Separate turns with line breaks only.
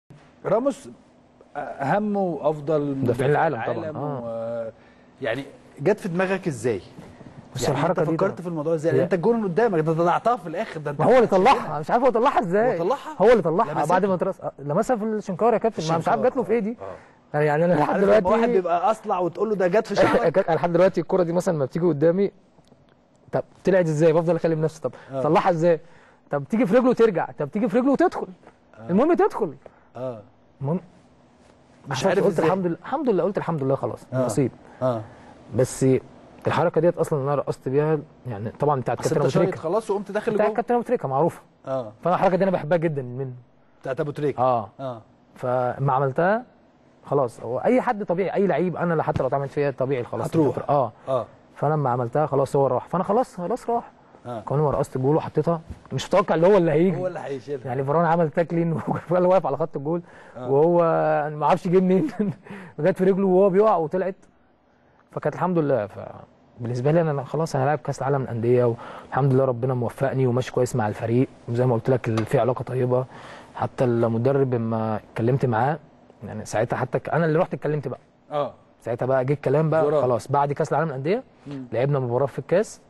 راموس اهم وافضل
مدافعين العالم طبعاً، آه.
و... يعني جت في دماغك ازاي؟
بس
يعني
الحركة
انت
دي
فكرت
طبعاً.
في الموضوع ازاي؟
هي-
انت الجون قدامك ده ضيعتها في الاخر ده انت
ما هو اللي طلعها مش عارف هو طلعها ازاي
هو طلعها؟
هو اللي طلعها
لمسها؟
بعد ما ترس لمسها في الشنكار يا كابتن ما مش عارف
الشنكار،
جات له في ايه دي
اه
يعني انا لحد
عارف لما واحد
دلوقتي
بيبقى اصلع وتقول له ده جت في شعرك
أنا لحد دلوقتي الكرة دي مثلا ما بتيجي قدامي طب طلعت ازاي بفضل اكلم نفسي طب
آه.
طلعها ازاي طب تيجي في رجله وترجع طب تيجي في رجله وتدخل المهم تدخل
اه
المهم
مش
عشان
عارف
قلت
ازاي.
الحمد لله الحمد لله قلت الحمد لله خلاص
آه.
نصيب
اه
بس الحركه ديت اصلا اللي انا رقصت بيها يعني طبعا بتاعت
بس
كابتن
انت
ابو
شايط
تريكه
خلاص وقمت داخل
بتاعت
جوه
كابتن ابو تريكه معروفه
اه
فانا الحركه دي انا بحبها جدا منه
بتاعت ابو تريكه
اه
اه
فما عملتها خلاص هو اي حد طبيعي اي لعيب انا حتى لو اتعملت فيها طبيعي خلاص
هتروح.
اه
اه
فانا لما عملتها خلاص هو راح فانا خلاص خلاص راح
اه
كمان ما رقصت الجول وحطيتها مش متوقع اللي هو اللي هيجي
هو اللي هيشيلها
يعني فران عمل تاكلين وهو واقف على خط الجول
آه.
وهو أنا ما اعرفش جه منين جت في رجله وهو بيقع وطلعت فكانت الحمد لله فبالنسبه لي انا خلاص انا لاعب كاس العالم للانديه والحمد لله ربنا موفقني وماشي كويس مع الفريق وزي ما قلت لك في علاقه طيبه حتى المدرب لما اتكلمت معاه يعني ساعتها حتى ك- انا اللي رحت اتكلمت بقى
اه
ساعتها بقى جه الكلام بقى
زرار.
خلاص بعد كاس العالم للانديه
مم.
لعبنا مباراه في الكاس